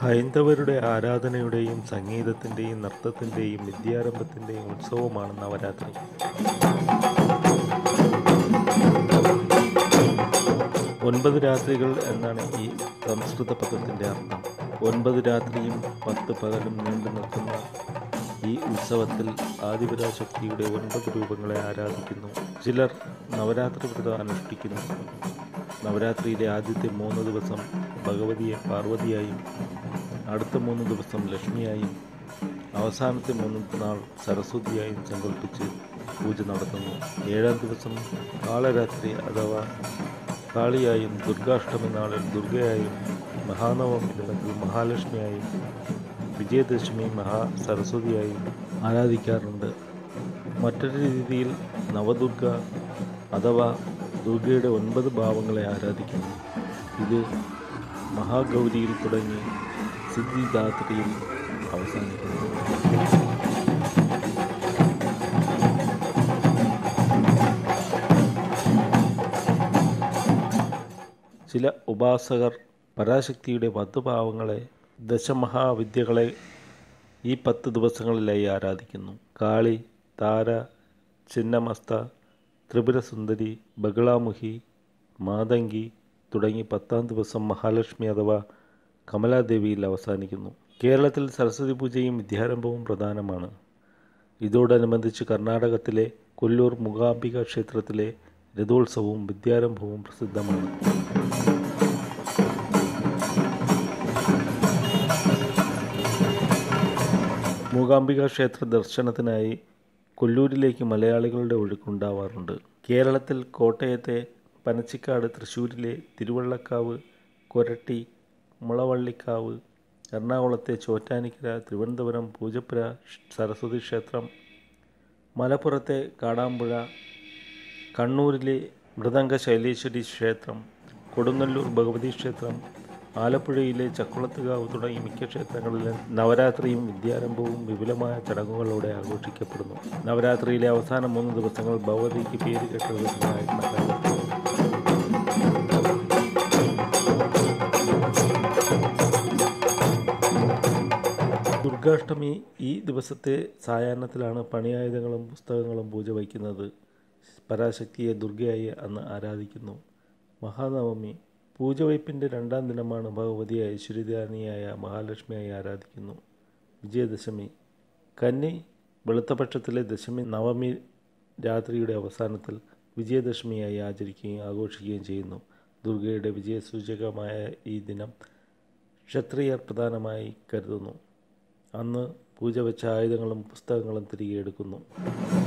ഹൈന്ദവരുടെ ആരാധനയുടെയും സംഗീതത്തിൻ്റെയും നൃത്തത്തിൻ്റെയും വിദ്യാരംഭത്തിൻ്റെയും ഉത്സവമാണ് നവരാത്രി ഒൻപത് രാത്രികൾ എന്നാണ് ഈ സംസ്കൃത പദത്തിൻ്റെ അർത്ഥം ഒൻപത് രാത്രിയും പത്ത് പകലും നീണ്ടു നിൽക്കുന്ന ഈ ഉത്സവത്തിൽ ആദിപരാശക്തിയുടെ ഒൻപത് രൂപങ്ങളെ ആരാധിക്കുന്നു ചിലർ നവരാത്രി വ്രതം അനുഷ്ഠിക്കുന്നു നവരാത്രിയിലെ ആദ്യത്തെ മൂന്ന് ദിവസം ഭഗവതിയെ പാർവതിയായും അടുത്ത മൂന്ന് ദിവസം ലക്ഷ്മിയായും അവസാനത്തെ മൂന്ന് നാൾ സരസ്വതിയായും സങ്കല്പിച്ച് പൂജ നടത്തുന്നു ഏഴാം ദിവസം കാളരാത്രി അഥവാ കാളിയായും ദുർഗാഷ്ടമി നാളിൽ ദുർഗയായും മഹാനവമി ദിനത്തിൽ മഹാലക്ഷ്മിയായും വിജയദശമി മഹാ സരസ്വതിയായും ആരാധിക്കാറുണ്ട് മറ്റൊരു രീതിയിൽ നവദുർഗ അഥവാ ദുർഗയുടെ ഒൻപത് ഭാവങ്ങളെ ആരാധിക്കുന്നു ഇത് മഹാഗൗരിയിൽ തുടങ്ങി സിദ്ധിദാത്രിയിൽ അവസാനിക്കുന്നു ചില ഉപാസകർ പരാശക്തിയുടെ പത്ത് ഭാവങ്ങളെ ദശമഹാവിദ്യകളെ ഈ പത്ത് ദിവസങ്ങളിലായി ആരാധിക്കുന്നു കാളി താര ചിന്നമസ്ത ത്രിപുരസുന്ദരി ബഗളാമുഖി മാതങ്കി തുടങ്ങി പത്താം ദിവസം മഹാലക്ഷ്മി അഥവാ കമലാദേവിയിൽ അവസാനിക്കുന്നു കേരളത്തിൽ സരസ്വതി പൂജയും വിദ്യാരംഭവും പ്രധാനമാണ് ഇതോടനുബന്ധിച്ച് കർണാടകത്തിലെ കൊല്ലൂർ മൂകാംബിക ക്ഷേത്രത്തിലെ രഥോത്സവവും വിദ്യാരംഭവും പ്രസിദ്ധമാണ് മൂകാംബിക ക്ഷേത്ര ദർശനത്തിനായി കൊല്ലൂരിലേക്ക് മലയാളികളുടെ ഒഴുക്കുണ്ടാവാറുണ്ട് കേരളത്തിൽ കോട്ടയത്തെ പനച്ചിക്കാട് തൃശ്ശൂരിലെ തിരുവള്ളക്കാവ് കൊരട്ടി മുളവള്ളിക്കാവ് എറണാകുളത്തെ ചോറ്റാനിക്കര തിരുവനന്തപുരം പൂജപ്പുര സരസ്വതി ക്ഷേത്രം മലപ്പുറത്തെ കാടാമ്പുഴ കണ്ണൂരിലെ മൃദംഗ ശൈലേശ്വരി ക്ഷേത്രം കൊടുങ്ങല്ലൂർ ഭഗവതി ക്ഷേത്രം ആലപ്പുഴയിലെ ചക്കുളത്തുകാവ് തുടങ്ങി മിക്ക ക്ഷേത്രങ്ങളിലും നവരാത്രിയും വിദ്യാരംഭവും വിപുലമായ ചടങ്ങുകളോടെ ആഘോഷിക്കപ്പെടുന്നു നവരാത്രിയിലെ അവസാന മൂന്ന് ദിവസങ്ങൾ ഭഗവതിക്ക് പേര് കേട്ട ദിവസങ്ങളായി കണക്കാക്കപ്പെടുന്നു ദുർഗാഷ്ടമി ഈ ദിവസത്തെ സായാഹ്നത്തിലാണ് പണിയായുധങ്ങളും പുസ്തകങ്ങളും പൂജ വയ്ക്കുന്നത് പരാശക്തിയെ ദുർഗയായി അന്ന് ആരാധിക്കുന്നു മഹാനവമി പൂജവയ്പ്പിൻ്റെ രണ്ടാം ദിനമാണ് ഭഗവതിയെ ഐശ്വര്യധാനിയായ മഹാലക്ഷ്മിയായി ആരാധിക്കുന്നു വിജയദശമി കന്നി വെളുത്തപക്ഷത്തിലെ ദശമി നവമി രാത്രിയുടെ അവസാനത്തിൽ വിജയദശമിയായി ആചരിക്കുകയും ആഘോഷിക്കുകയും ചെയ്യുന്നു ദുർഗയുടെ വിജയസൂചകമായ ഈ ദിനം ക്ഷത്രിയർ പ്രധാനമായി കരുതുന്നു അന്ന് പൂജ വെച്ച ആയുധങ്ങളും പുസ്തകങ്ങളും തിരികെ എടുക്കുന്നു